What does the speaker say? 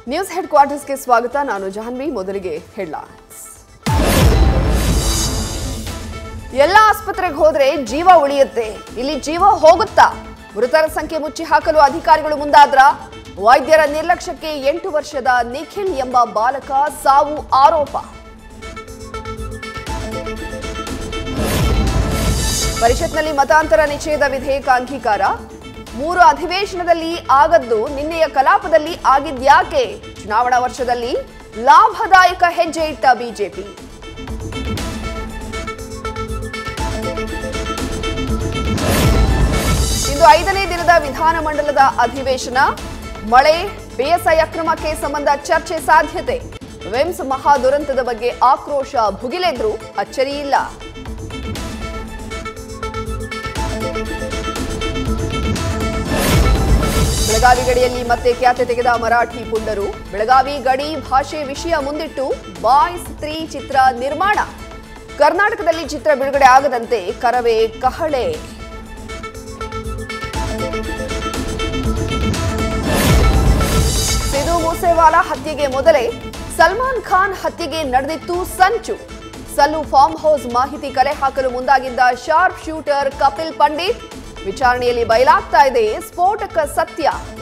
news head ಕ್ವಾರ್ಟರ್ಸ್ಗೆ ಸ್ವಾಗತ ನಾನು ಜಾಹ್ನವಿ ಮೊದಲಿಗೆ ಹೆಡ್ಲೈನ್ಸ್ ಎಲ್ಲ ಆಸ್ಪತ್ರೆಗೆ ಹೋದ್ರೆ ಜೀವ ಉಳಿಯುತ್ತೆ ಇಲ್ಲಿ ಜೀವ ಹೋಗುತ್ತಾ ಮೃತರ ಸಂಖ್ಯೆ ಮುಚ್ಚಿ ಹಾಕಲು ಅಧಿಕಾರಿಗಳು ಮುಂದಾದ್ರ ವೈದ್ಯರ ನಿರ್ಲಕ್ಷ್ಯಕ್ಕೆ ಎಂಟು ವರ್ಷದ ನಿಖಿಲ್ ಎಂಬ ಬಾಲಕ ಸಾವು ಆರೋಪ ಪರಿಷತ್ನಲ್ಲಿ ಮತಾಂತರ ನಿಷೇಧ ವಿಧೇಯಕ ಅಂಗೀಕಾರ ಮೂರು ಅಧಿವೇಶನದಲ್ಲಿ ಆಗದ್ದು ನಿನ್ನೆಯ ಕಲಾಪದಲ್ಲಿ ಆಗಿದ್ಯಾಕೆ ಚುನಾವಣಾ ವರ್ಷದಲ್ಲಿ ಲಾಭದಾಯಕ ಹೆಜ್ಜೆ ಇಟ್ಟ ಬಿಜೆಪಿ ಇಂದು ಐದನೇ ದಿನದ ವಿಧಾನಮಂಡಲದ ಅಧಿವೇಶನ ಮಳೆ ಪಿಎಸ್ಐ ಅಕ್ರಮಕ್ಕೆ ಸಂಬಂಧ ಚರ್ಚೆ ಸಾಧ್ಯತೆ ವಿಮ್ಸ್ ಮಹಾ ದುರಂತದ ಬಗ್ಗೆ ಆಕ್ರೋಶ ಭುಗಿಲೆದ್ರು ಅಚ್ಚರಿ ಇಲ್ಲ ಬೆಳಗಾವಿ ಗಡಿಯಲ್ಲಿ ಮತ್ತೆ ಖ್ಯಾತೆ ತೆಗೆದ ಮರಾಠಿ ಪುಂಡರು ಬೆಳಗಾವಿ ಗಡಿ ಭಾಷೆ ವಿಷಯ ಮುಂದಿಟ್ಟು ಬಾಯ್ಸ್ ತ್ರೀ ಚಿತ್ರ ನಿರ್ಮಾಣ ಕರ್ನಾಟಕದಲ್ಲಿ ಚಿತ್ರ ಬಿಡುಗಡೆ ಆಗದಂತೆ ಕರವೇ ಕಹಳೆ ಸಿಧು ಮೂಸೇವಾಲಾ ಹತ್ಯೆಗೆ ಮೊದಲೇ ಸಲ್ಮಾನ್ ಖಾನ್ ಹತ್ಯೆಗೆ ನಡೆದಿತ್ತು ಸಂಚು ಸಲ್ಲು ಫಾರ್ಮ್ ಹೌಸ್ ಮಾಹಿತಿ ಕಲೆ ಹಾಕಲು ಮುಂದಾಗಿದ್ದ ಶಾರ್ಪ್ ಶೂಟರ್ ಕಪಿಲ್ ಪಂಡಿತ್ ವಿಚಾರಣೆಯಲ್ಲಿ ಬಯಲಾಗ್ತಾ ಇದೆ ಸ್ಫೋಟಕ ಸತ್ಯ